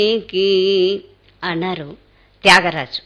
నీకి అన్నారు త్యాగరాజు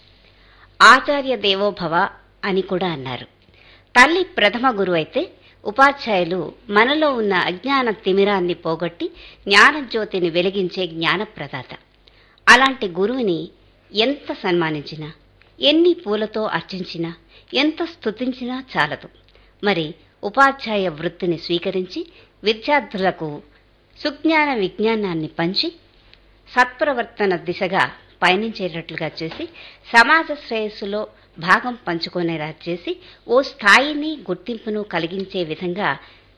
ఆచార్య దేవోభవ అని కూడా అన్నారు తల్లి ప్రథమ గురువు అయితే ఉపాధ్యాయులు మనలో ఉన్న అజ్ఞాన తిమిరాన్ని పోగొట్టి జ్ఞానజ్యోతిని వెలిగించే జ్ఞానప్రదాత అలాంటి గురువుని ఎంత సన్మానించినా ఎన్ని పూలతో అర్చించినా ఎంత స్తుతించినా చాలదు మరి ఉపాధ్యాయ వృత్తిని స్వీకరించి విద్యార్థులకు సుజ్ఞాన విజ్ఞానాన్ని పంచి సత్ప్రవర్తన దిశగా పయనించేటట్లుగా చేసి సమాజ శ్రేయస్సులో భాగం పంచుకునేలా చేసి ఓ స్థాయిని గుర్తింపును కలిగించే విధంగా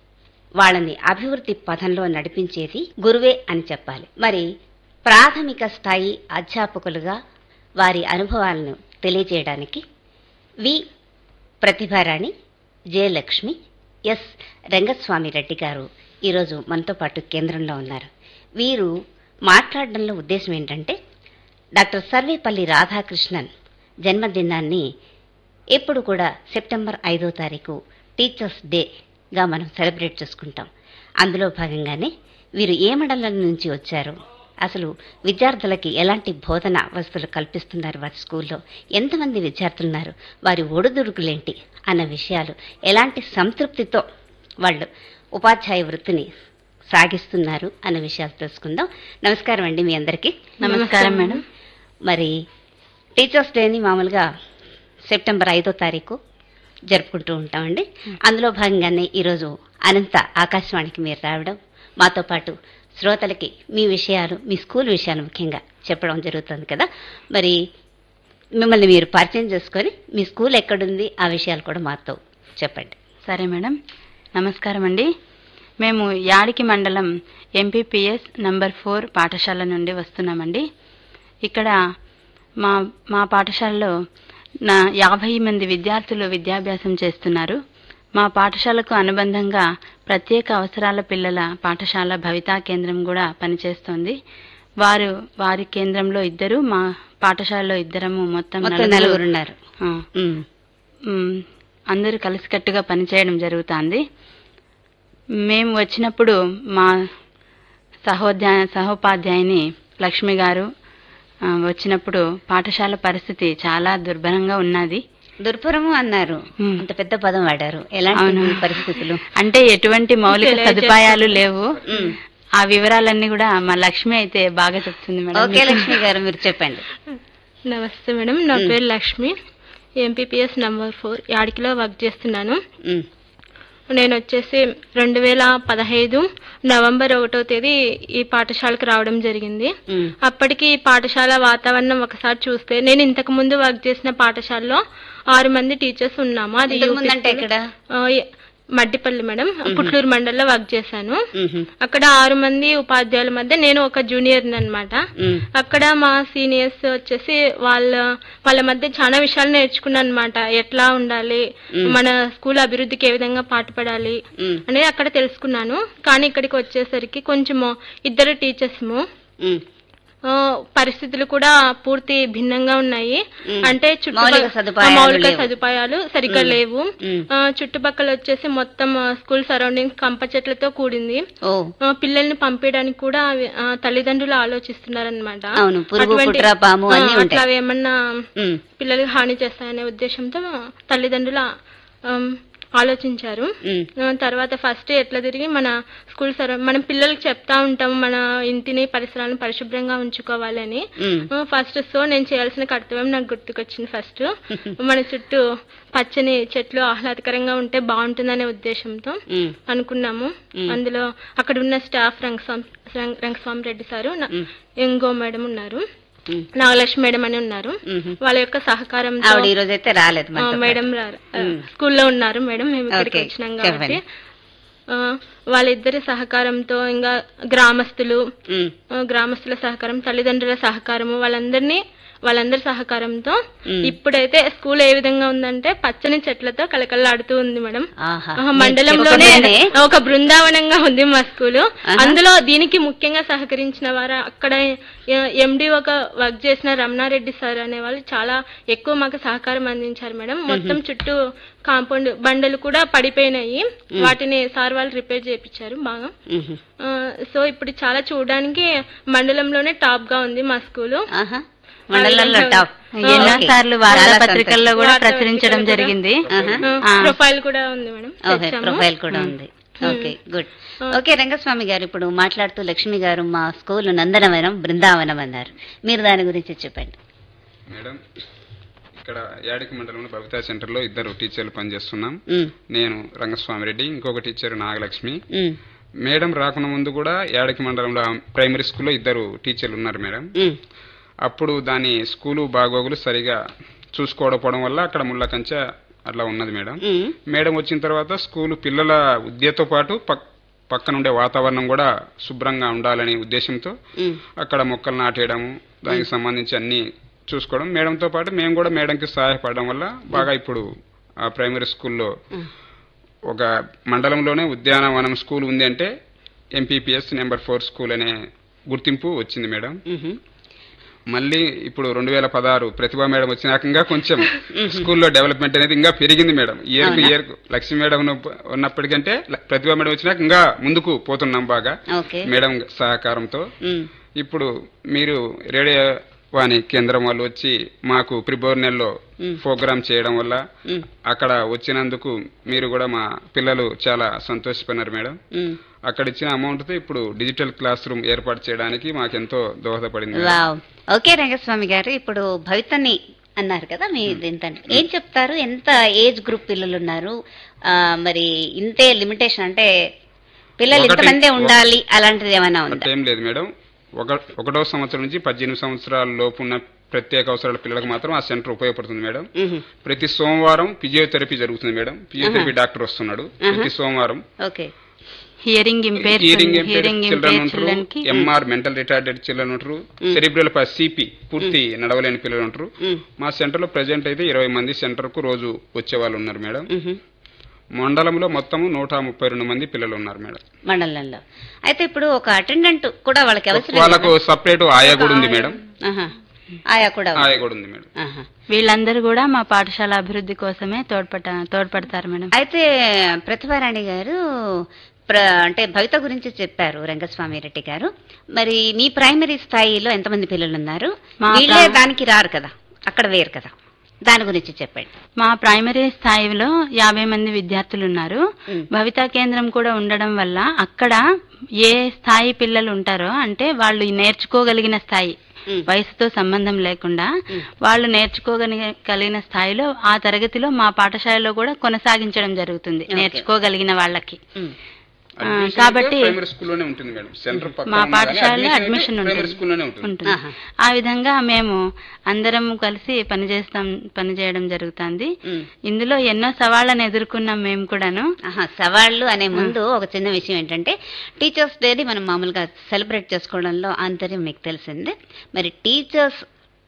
వాళ్ళని అభివృద్ధి పథంలో నడిపించేది గురువే అని చెప్పాలి మరి ప్రాథమిక స్థాయి అధ్యాపకులుగా వారి అనుభవాలను తెలియజేయడానికి వి ప్రతిభారాణి జయలక్ష్మి ఎస్ రంగస్వామి రెడ్డి గారు ఈరోజు మనతో పాటు కేంద్రంలో ఉన్నారు వీరు మాట్లాడడంలో ఉద్దేశం ఏంటంటే డాక్టర్ సర్వేపల్లి రాధాకృష్ణన్ జన్మదినాన్ని ఎప్పుడు కూడా సెప్టెంబర్ ఐదో తారీఖు టీచర్స్ డేగా మనం సెలబ్రేట్ చేసుకుంటాం అందులో భాగంగానే వీరు ఏ మండలం నుంచి వచ్చారు అసలు విద్యార్థులకి ఎలాంటి బోధన వసతులు కల్పిస్తున్నారు వారి స్కూల్లో ఎంతమంది విద్యార్థులు ఉన్నారు వారి ఒడిదుడుకులేంటి అన్న విషయాలు ఎలాంటి సంతృప్తితో వాళ్ళు ఉపాధ్యాయ వృత్తిని సాగిస్తున్నారు అన్న విషయాలు తెలుసుకుందాం నమస్కారం అండి మీ అందరికీ నమస్కారం మేడం మరి టీచర్స్ డేని మామూలుగా సెప్టెంబర్ ఐదో తారీఖు జరుపుకుంటూ ఉంటామండి అందులో భాగంగానే ఈరోజు అనంత ఆకాశవాణికి మీరు రావడం మాతో పాటు శ్రోతలకి మీ విషయాలు మీ స్కూల్ విషయాలు ముఖ్యంగా చెప్పడం జరుగుతుంది కదా మరి మిమ్మల్ని మీరు పరిచయం చేసుకొని మీ స్కూల్ ఎక్కడుంది ఆ విషయాలు కూడా మాతో చెప్పండి సరే మేడం నమస్కారం అండి మేము యాడికి మండలం ఎంపీపీఎస్ నంబర్ ఫోర్ పాఠశాల నుండి వస్తున్నామండి ఇక్కడ మా మా పాఠశాలలో నా యాభై మంది విద్యార్థులు విద్యాభ్యాసం చేస్తున్నారు మా పాఠశాలకు అనుబంధంగా ప్రత్యేక అవసరాల పిల్లల పాఠశాల భవితా కేంద్రం కూడా పనిచేస్తోంది వారు వారి కేంద్రంలో ఇద్దరు మా పాఠశాలలో ఇద్దరము మొత్తం మొత్తం నలుగురు- నలుగురు ఉన్నారు ఆ, ఉమ్, మ్, అందరూ కలిసికట్టుగా పనిచేయడం జరుగుతుంది మేము వచ్చినప్పుడు మా సహోధ్యాయ సహోపాధ్యాయుని లక్ష్మి గారు ఆ, వచ్చినప్పుడు పాఠశాల పరిస్థితి చాలా దుర్భరంగా ఉన్నది దుర్భరము అన్నారు ఉమ్. అంత పెద్ద పదం వాడారు ఎలాంటి అవును. పరిస్థితులు అంటే ఎటువంటి మౌలిక సదుపాయాలు లేవు ఉమ్. ఆ వివరాలన్నీ కూడా మా లక్ష్మి అయితే బాగా చెప్తుంది మేడం ఓకే లక్ష్మి గారు మీరు చెప్పండి నమస్తే మేడం నా మ్. పేరు లక్ష్మి ఎంపీపీఎస్ నంబర్ ఫోర్ యాడికిలో వర్క్ చేస్తున్నాను ఉమ్, నేను వచ్చేసి రెండు వేల పదహైదు నవంబర్ ఒకటో తేదీ ఈ పాఠశాలకు రావడం జరిగింది ఉమ్, అప్పటికి ఈ పాఠశాల వాతావరణం ఒకసారి చూస్తే నేను ఇంతకు ముందు వర్క్ చేసిన పాఠశాలలో ఆరు మంది టీచర్స్ ఉన్నాము అది ఇంతకు ముందు UP అంటే school. ఎక్కడ ఆ, ఏ- మడ్డిపల్లి మేడం పుట్లూరు మండలంలో వర్క్ చేశాను ఉహు, అక్కడ ఆరు మంది ఉపాధ్యాయుల మధ్య నేను ఒక జూనియర్ అన్నమాట ఉమ్, అక్కడ మా సీనియర్స్ వచ్చేసి వాళ్ళ వాళ్ళ మధ్య చాలా విషయాలు నేర్చుకున్నాను అనమాట ఎట్లా ఉండాలి మ్. మన స్కూల్ అభివృద్ధికి ఏ విధంగా పాటుపడాలి ఉమ్, అనేది అక్కడ తెలుసుకున్నాను కానీ ఇక్కడికి వచ్చేసరికి కొంచెము ఇద్దరు టీచర్స్ ఉమ్, పరిస్థితులు కూడా పూర్తి భిన్నంగా ఉన్నాయి మ్. అంటే మౌలిక చుట్టుపక్కల సదుపాయాలు మౌలిక లేవు. సదుపాయాలు సరిగ్గా మ్. లేవు మ్. ఆ, చుట్టుపక్కల వచ్చేసి మొత్తం ఆ, స్కూల్ సరౌండింగ్స్ కంప చెట్లతో కూడింది ఓ ఆ, పిల్లల్ని పంపించడానికి కూడా అవి, ఆ, తల్లిదండ్రులు ఆలోచిస్తున్నారనమాట అవును, పురుగు, పుట్ర, పాము అన్నీ ఆ, ఉంటాయి. అట్లా ఏమన్నా ఉమ్, పిల్లలకి హాని చేస్తాయనే ఉద్దేశంతో తల్లిదండ్రులు ఆమ్, ఆలోచించారు ఉమ్, ఆ, తర్వాత ఫస్ట్ ఎట్లా తిరిగి మన స్కూల్ సర మనం పిల్లలకి చెప్తా ఉంటాం మన ఇంటిని పరిసరాలను పరిశుభ్రంగా ఉంచుకోవాలి అని ఉమ్, ఆ, ఫస్ట్ సో నేను చేయాల్సిన కర్తవ్యం నాకు గుర్తుకొచ్చింది ఫస్ట్ మన చుట్టూ పచ్చని చెట్లు ఆహ్లాదకరంగా ఉంటే బాగుంటుందనే ఉద్దేశంతో ఉమ్, అనుకున్నాము మ్. అందులో అక్కడ ఉన్న స్టాఫ్ రంగస్వామి రంగ- రంగస్వామి రెడ్డి సారు నా- మ్. ఇంకో మేడం ఉన్నారు ఉమ్, నాగలక్ష్మి మేడం అని ఉన్నారు ఉహు. వాళ్ళ యొక్క సహకారంతో ఆవిడ ఈ రోజు అయితే రాలేదు ఆ, మనతో పాటు. మేడం రారు ఆ, మ్. స్కూల్లో ఉన్నారు మేడం మేము ఇక్కడికి ఓకే, వచ్చినాం కాబట్టి చెప్పండి. ఆ, వాళ్ళిద్దరి సహకారంతో ఇంకా గ్రామస్తులు ఉమ్, ఆ, గ్రామస్తుల సహకారం తల్లిదండ్రుల సహకారము వాళ్ళందరినీ వాళ్ళందరి సహకారంతో మ్మ్. ఇప్పుడైతే స్కూల్ ఏ విధంగా ఉందంటే పచ్చని చెట్లతో కలకల్లాడుతూ ఉంది మేడం ఆహా ఆహా, మండలంలోనే ఒక బృందావనంగా ఉంది మా స్కూలు అందులో దీనికి ముఖ్యంగా సహకరించిన వారు అక్కడ ఎండి ఒక వర్క్ చేసిన రమణారెడ్డి సార్ అనే వాళ్ళు చాలా ఎక్కువ మాకు సహకారం అందించారు మేడం మొత్తం చుట్టూ కాంపౌండ్ బండలు కూడా పడిపోయినాయి వాటిని సార్ వాళ్ళు రిపేర్ చేయించారు బాగా మ్మ్. ఆ, సో ఇప్పుడు చాలా చూడడానికి మండలంలోనే టాప్ గా ఉంది మా స్కూలు ఆహా మండలంలో టాప్ ఎన్నో ఓకే. సార్లు చాలా వార్తాపత్రికల్లో కూడా వార్తాపత్రికల్లో ప్రచురించడం కూడా. జరిగింది ఆహా. ఆ. ప్రొఫైల్ కూడా ఉంది మేడం ఓకే తెచ్చాము. ప్రొఫైల్ కూడా ఉంది ఓకే గుడ్ ఓకే రంగస్వామి గారు ఇప్పుడు మాట్లాడుతూ లక్ష్మి గారు మా స్కూల్ నందనవనం బృందావనం అన్నారు మీరు దాని గురించి చెప్పండి మేడం ఇక్కడ యాడికి మండలంలో భవితా సెంటర్లో ఇద్దరు టీచర్లు పనిచేస్తున్నాం ఉమ్, నేను రంగస్వామి రెడ్డి ఇంకొక టీచర్ నాగలక్ష్మి ఉమ్, మేడం రాకుండా ముందు కూడా యాడికి మండలంలో ప్రైమరీ స్కూల్లో ఇద్దరు టీచర్లు ఉన్నారు మేడం ఉమ్, అప్పుడు దాని స్కూలు బాగోగులు సరిగా చూసుకోకపోవడం వల్ల అక్కడ ముళ్ళ కంచె అట్లా ఉన్నది మేడం ఉమ్, మేడం వచ్చిన తర్వాత స్కూలు పిల్లల విద్యతో పాటు పక్ పక్కనుండే వాతావరణం కూడా శుభ్రంగా ఉండాలనే ఉద్దేశంతో ఉమ్, అక్కడ మొక్కలు నాటేయడము దానికి సంబంధించి అన్ని చూసుకోవడం మేడంతో పాటు మేము కూడా మేడంకి సహాయపడడం వల్ల బాగా ఇప్పుడు ఆ ప్రైమరీ స్కూల్లో ఒక మండలంలోనే ఉద్యానవనం స్కూల్ ఉంది అంటే ఎంపీపీఎస్ నెంబర్ ఫోర్ స్కూల్ అనే గుర్తింపు వచ్చింది మేడం ఉమ్, మళ్ళీ ఇప్పుడు రెండు వేల పదహారు ప్రతిభా మేడం వచ్చినాక ఇంకా కొంచెం స్కూల్లో డెవలప్మెంట్ అనేది ఇంకా పెరిగింది మేడం ఇయర్కు ఇయర్కు లక్ష్మీ మేడం ఉన్న- ఉన్నప్పటికంటే ల- ప్రతిభా మేడం వచ్చినాక ఇంకా ముందుకు పోతున్నాం బాగా ఓకే మేడం సహకారంతో ఉమ్, ఇప్పుడు మీరు రేడియో వాణి కేంద్రం వాళ్ళు వచ్చి మాకు ప్రిబోర్నెల్లో ప్రోగ్రామ్ చేయడం వల్ల ఉమ్, అక్కడ వచ్చినందుకు మీరు కూడా మా పిల్లలు చాలా సంతోషపడినారు మేడం ఉమ్. అక్కడ ఇచ్చిన అమౌంట్ తో ఇప్పుడు డిజిటల్ క్లాస్ రూమ్ ఏర్పాటు చేయడానికి మాకెంతో దోహదపడింది మేడం. వావ్ ఓకే రంగస్వామి గారు ఇప్పుడు భవితని అన్నారు కదా మీ ఇంత ఏం చెప్తారు ఎంత ఏజ్ గ్రూప్ పిల్లలు ఉన్నారు ఆ, మరి ఇంతే లిమిటేషన్ అంటే పిల్లలు ఒకటి- ఇంతమందే ఉండాలి అలాంటిది ఏమైనా ఉందా అట్లా ఏం లేదు మేడం ఒక ఒకటో సంవత్సరం నుంచి పద్దెనిమిది సంవత్సరాల లోపు ఉన్న ప్రత్యేక అవసరాల పిల్లలకు మాత్రం ఆ సెంటర్ ఉపయోగపడుతుంది మేడం ఉహు, ప్రతి సోమవారం ఫిజియోథెరపీ జరుగుతుంది మేడం ఫిజియోథెరపీ డాక్టర్ వస్తున్నాడు ప్రతి సోమవారం okay hearing impair hearing hearing children impair ఉంటారు చిల్డ్రన్ కి ఎంఆర్ మెంటల్ రిటార్డెడ్ చిల్డ్రన్ ఉంటారు సెరిబ్రల్ సిపి పూర్తి నడవలేని పిల్లలు ఉంటారు ఉమ్, మా సెంటర్ లో ప్రజెంట్ అయితే ఇరవై మంది సెంటర్ కు రోజు వచ్చే వాళ్ళు ఉన్నారు మేడం ఉహు. మండలంలో మొత్తం నూట ముప్పై రెండు మంది పిల్లలు ఉన్నారు మేడం మండలంలో అయితే ఇప్పుడు ఒక అటెండెంట్ కూడా వాళ్ళకి అవసరం వాళ్ళకు సపరేట్ ఆయా కూడా ఉంది మేడం ఆహా. ఆయా కూడా ఉంది. ఆయా కూడా ఉంది మేడం ఆహా. వీళ్ళందరూ కూడా మా పాఠశాల అభివృద్ధి కోసమే తోడ్పడ తోడ్పడతారు మేడం అయితే ప్రతిభారాణి గారు ప్ర అంటే భవిత గురించి చెప్పారు రంగస్వామి రెడ్డి గారు మరి మీ ప్రైమరీ స్థాయిలో ఎంతమంది పిల్లలు ఉన్నారు మా వీళ్ళే ప్రా- దానికి రారు కదా అక్కడ వేరు కదా దాని గురించి చెప్పండి మా ప్రైమరీ స్థాయిలో యాభై మంది విద్యార్థులు ఉన్నారు మ్. భవితా కేంద్రం కూడా ఉండడం వల్ల అక్కడ ఏ స్థాయి పిల్లలు ఉంటారో అంటే వాళ్ళు నేర్చుకోగలిగిన స్థాయి మ్. వయసుతో సంబంధం లేకుండా వాళ్ళు నేర్చుకోగలిగిన స్థాయిలో ఆ తరగతిలో మా పాఠశాలలో కూడా కొనసాగించడం జరుగుతుంది Okay. నేర్చుకోగలిగిన వాళ్ళకి ఉమ్. Admission కాబట్టి అయితే ప్రైమరీ స్కూల్లోనే ఉంటుంది మేడం సెంటర్ పక్కన మా ఉన్నా కానీ పాఠశాలలో admission అడ్మిషన్ అయితే ప్రైమరీ ఉంటుంది స్కూల్లోనే ఉంటుంది ఉంటుంది ఆహా. ఆ విధంగా మేము అందరం కలిసి పనిచేస్తాం పనిచేయడం జరుగుతుంది ఉమ్. ఇందులో ఎన్నో సవాళ్ళను ఎదుర్కొన్నాం మేము కూడాను ఆహా, సవాళ్ళు అనే ముందు ఒక చిన్న విషయం ఏంటంటే టీచర్స్ డేని మనం మామూలుగా సెలబ్రేట్ చేసుకోవడంలో ఆంతర్యం మీకు తెలిసిందే మరి టీచర్స్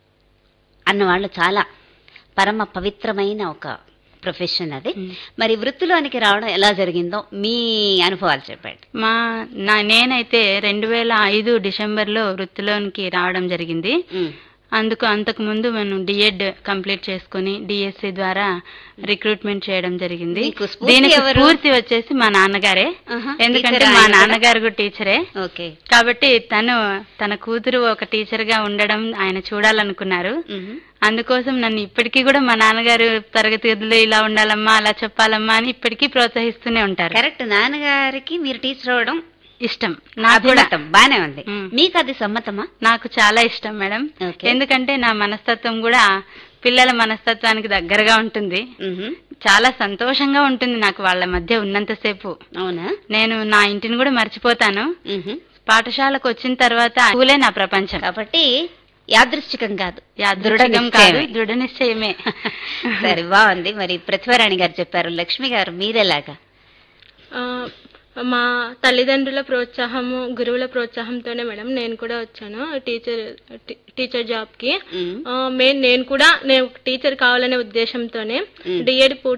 అన్న వాళ్ళు చాలా పరమ పవిత్రమైన ఒక ప్రొఫెషన్ అది మరి వృత్తిలోనికి రావడం ఎలా జరిగిందో మీ అనుభవాలు చెప్పండి మా నా నేనైతే రెండు వేల ఐదు డిసెంబర్లో వృత్తిలోనికి రావడం జరిగింది ఉమ్, అందుకు అంతకు ముందు మనం డిఎడ్ కంప్లీట్ చేసుకుని డిఎస్సి ద్వారా రిక్రూట్మెంట్ చేయడం జరిగింది మీకు స్ఫూర్తి దీనికి ఎవరు? స్ఫూర్తి వచ్చేసి మా నాన్నగారే ఆహా, ఎందుకంటే టీచర్ మా ఆయన కూడా? నాన్నగారు కూడా టీచరే ఓకే కాబట్టి తను తన కూతురు ఒక టీచర్ గా ఉండడం ఆయన చూడాలనుకున్నారు ఉహు, అందుకోసం నన్ను ఇప్పటికీ కూడా మా నాన్నగారు తరగతి గదిలో ఇలా ఉండాలమ్మా అలా చెప్పాలమ్మా అని ఇప్పటికీ ప్రోత్సహిస్తూనే ఉంటారు కరెక్ట్ నాన్నగారికి మీరు టీచర్ అవడం ఇష్టం నాకు కూడా అభిమతం బానే ఉంది ఉమ్. మీకు అది సమ్మతమా నాకు చాలా ఇష్టం మేడం ఓకే. ఎందుకంటే నా మనస్తత్వం కూడా పిల్లల మనస్తత్వానికి దగ్గరగా ఉంటుంది ఉహు, చాలా సంతోషంగా ఉంటుంది నాకు వాళ్ళ మధ్య ఉన్నంతసేపు అవునా నేను నా ఇంటిని కూడా మర్చిపోతాను ఉహు. పాఠశాలకు వచ్చిన తర్వాత స్కూలే నా ప్రపంచం కాబట్టి యాదృశ్చికం కాదు యాదృచ్ఛికం దృఢ కాదు నిశ్చయమే. దృఢ నిశ్చయమే సరే బాగుంది మరి ప్రతిభారాణి గారు చెప్పారు లక్ష్మి గారు మీరెలాగా ఆ, మా తల్లిదండ్రుల ప్రోత్సాహము గురువుల ప్రోత్సాహంతోనే మేడం నేను కూడా వచ్చాను టీచర్ టీ- టీచర్ జాబ్ కి మ్మ్. ఆ, మే- నేను కూడా నేను ఒక టీచర్ కావాలనే ఉద్దేశంతోనే డిఎడ్ పూర్తి